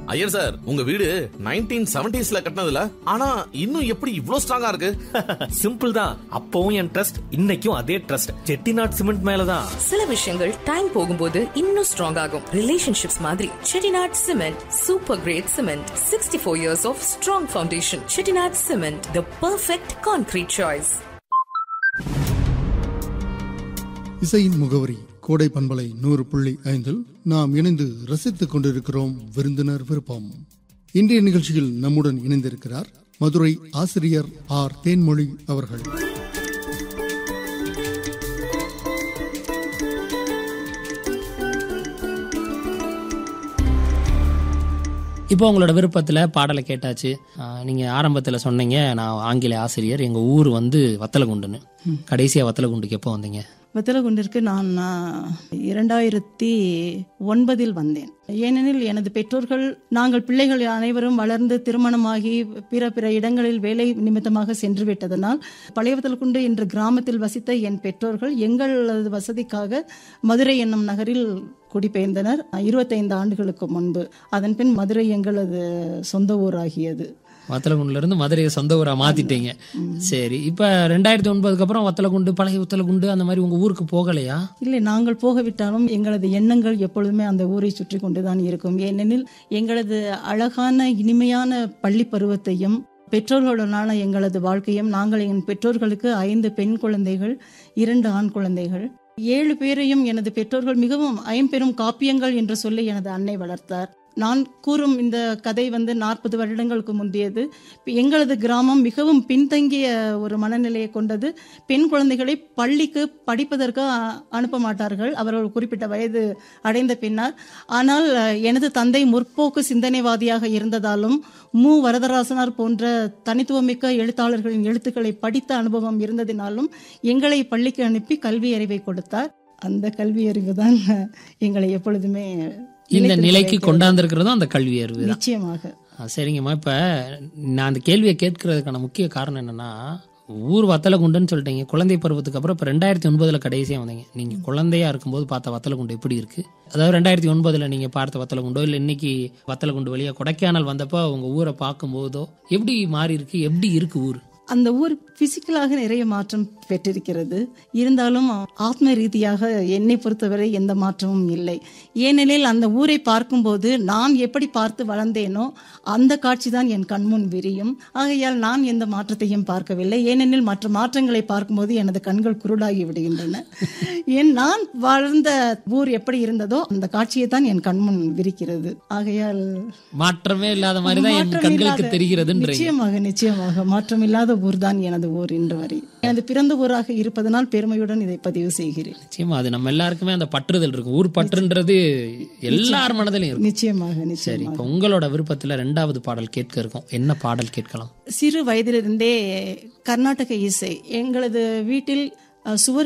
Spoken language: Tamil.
ஐயர் சார் உங்க வீடு நைன்டீன் செவன்டிஸ்ல கட்டினதுல ஆனா இன்னும் எப்படி இவ்ளோ ஸ்ட்ராங்கா இருக்கு சிம்பிள் தான் அப்பவும் என் ட்ரஸ்ட் இன்னைக்கும் அதே ட்ரஸ்ட் செட்டிநாட் சிமெண்ட் மேலதான் சில விஷயங்கள் டைம் போகும்போது இன்னும் ஸ்ட்ராங் ஆகும் ரிலேஷன்ஷிப்ஸ் மாதிரி Chettinad cement super great cement sixty four years of strong foundation Chettinad cement the perfect concrete choice இசையின் முகவரி கோடை பண்பலை நூறு புள்ளி ஐந்தில் நாம் இணைந்து ரசித்துக் கொண்டிருக்கிறோம் விருந்தினர் விருப்பம் இன்றைய நிகழ்ச்சியில் நம்முடன் இணைந்திருக்கிறார் மதுரை ஆசிரியர் ஆர் தேன்மொழி அவர்கள் இப்போ உங்களோட விருப்பத்தில் பாடலை கேட்டாச்சு ஆஹ் நீங்க ஆரம்பத்தில் சொன்னீங்க நான் ஆங்கில ஆசிரியர் எங்க ஊர் வந்து வத்தலகுண்டுன்னு கடைசியா வத்தலகுண்டுக்கு எப்போ வந்தீங்க வத்தலகுண்டிற்கு நான் ஆ, இரண்டாயிரத்தி ஒன்பதில் வந்தேன் ஏனெனில் எனது பெற்றோர்கள் நாங்கள் பிள்ளைகள் அனைவரும் வளர்ந்து திருமணமாகி பிற பிற இடங்களில் வேலை நிமித்தமாக சென்று விட்டதனால் பழைய வத்தலகுண்டு என்ற கிராமத்தில் வசித்த என் பெற்றோர்கள் எங்களது வசதிக்காக மதுரை என்னும் நகரில் குடிபெயர்ந்தனர் இருபத்தைந்து ஆண்டுகளுக்கு முன்பு அதன் பின் மதுரை எங்களது சொந்த ஊராகியது வத்தலகுண்டுல இருந்து மதுரையை சொந்த ஊரா மாத்திட்டீங்க சரி இப்ப ரெண்டாயிரத்தி ஒன்பதுக்கு அப்புறம் வத்தலகுண்டு பழைய வத்தலகுண்டு அந்த மாதிரி உங்க ஊருக்கு போகலையா இல்லை நாங்கள் போகவிட்டாலும் எங்களது எண்ணங்கள் எப்பொழுதுமே அந்த ஊரை சுற்றி கொண்டுதான் இருக்கும் ஏனெனில் எங்களது அழகான இனிமையான பள்ளி பருவத்தையும் பெற்றோர்களுடனான எங்களது வாழ்க்கையும் நாங்கள் என் பெற்றோர்களுக்கு ஐந்து பெண் குழந்தைகள் இரண்டு ஆண் குழந்தைகள் ஏழு பேரையும் எனது பெற்றோர்கள் மிகவும் ஐம்பெரும் காப்பியங்கள் என்று சொல்லி எனது அன்னை வளர்த்தார் நான் கூறும் இந்த கதை வந்து நாற்பது வருடங்களுக்கு முந்தையது எங்களது கிராமம் மிகவும் பின்தங்கிய ஒரு மனநிலையை கொண்டது பெண் குழந்தைகளை பள்ளிக்கு படிப்பதற்கு அ- அனுப்ப மாட்டார்கள் அவர்கள் குறிப்பிட்ட வயது அடைந்த பின்னர் ஆனால் அஹ், எனது தந்தை முற்போக்கு சிந்தனைவாதியாக இருந்ததாலும் மு வரதராசனார் போன்ற தனித்துவமிக்க எழுத்தாளர்களின் எழுத்துக்களை படித்த அனுபவம் இருந்ததினாலும் எங்களை பள்ளிக்கு அனுப்பி கல்வி அறிவை கொடுத்தார் அந்த கல்வி அறிவு தான் எங்களை எப்பொழுதுமே இந்த நிலைத்திருக்க நிலைக்கு வைக்கிறது. கொண்டாந்துருக்கிறதும் அந்த கல்வி அறிவு தான் நிச்சயமாக ஆ, சரிங்கம்மா இப்ப நான் அந்த கேள்வியை கேட்கறதுக்கான முக்கிய காரணம் என்னன்னா ஊர் வத்தலகுண்டுன்னு சொல்லிட்டீங்க குழந்தை பருவத்துக்கு அப்புறம் இப்போ ரெண்டாயிரத்தி ஒன்பதுல கடைசியா வந்தீங்க நீங்க குழந்தையா இருக்கும்போது பார்த்த வத்தலகுண்டு எப்படி இருக்கு அதாவது ரெண்டாயிரத்தி ஒன்பதுல நீங்க பார்த்த வத்தலகுண்டோ இல்லை இன்னைக்கு வத்தலகுண்டு வழியா கொடைக்கானல் வந்தப்போ உங்க ஊரை பார்க்கும்போதோ எப்படி மாறி இருக்கு எப்படி இருக்கு ஊர் அந்த ஊர் பிசிக்கலாக நிறைய மாற்றம் பெற்றிருக்கிறது இருந்தாலும் ஆத்ம ரீதியாக என்னை பொறுத்தவரை எந்த மாற்றமும் இல்லை ஏனெனில் அந்த ஊரை பார்க்கும்போது நான் எப்படி பார்த்து வளர்ந்தேனோ அந்த காட்சி தான் என் கண்முன் விரியும் ஆகையால் நான் எந்த மாற்றத்தையும் பார்க்கவில்லை ஏனெனில் மற்ற மாற்றங்களை பார்க்கும்போது எனது கண்கள் குருடாகி விடுகின்றன ஏன் நான் வாழ்ந்த ஊர் எப்படி இருந்ததோ அந்த காட்சியை தான் என் கண்முன் விரிக்கிறது ஆகையால் மாற்றமே இல்லாத மாதிரி தான் என் மாற்றம் கண்களுக்கு இல்லாத- தெரிகிறதுன்றீங்க நிச்சயமாக நிச்சயமாக மாற்றமில்லாத ஊர் தான் எனது ஊர் இன்று வரை எனது பிறந்த ஊராக இருப்பதனால் பெருமையுடன் இதை பதிவு செய்கிறேன் நிச்சயமா அது நம்ம எல்லாருக்குமே அந்த பற்றுதல் இருக்கும் ஊர் பற்றுன்றது எல்லார் மனதிலையும் இருக்கும் நிச்சயமாக சரி நிச்சயமாக இப்போ உங்களோட விருப்பத்துல ரெண்டாவது பாடல் கேட்க இருக்கோம் என்ன பாடல் கேட்கலாம் சிறு வயதிலிருந்தே கர்நாடக இசை எங்களது வீட்டில் அஹ், சுவர்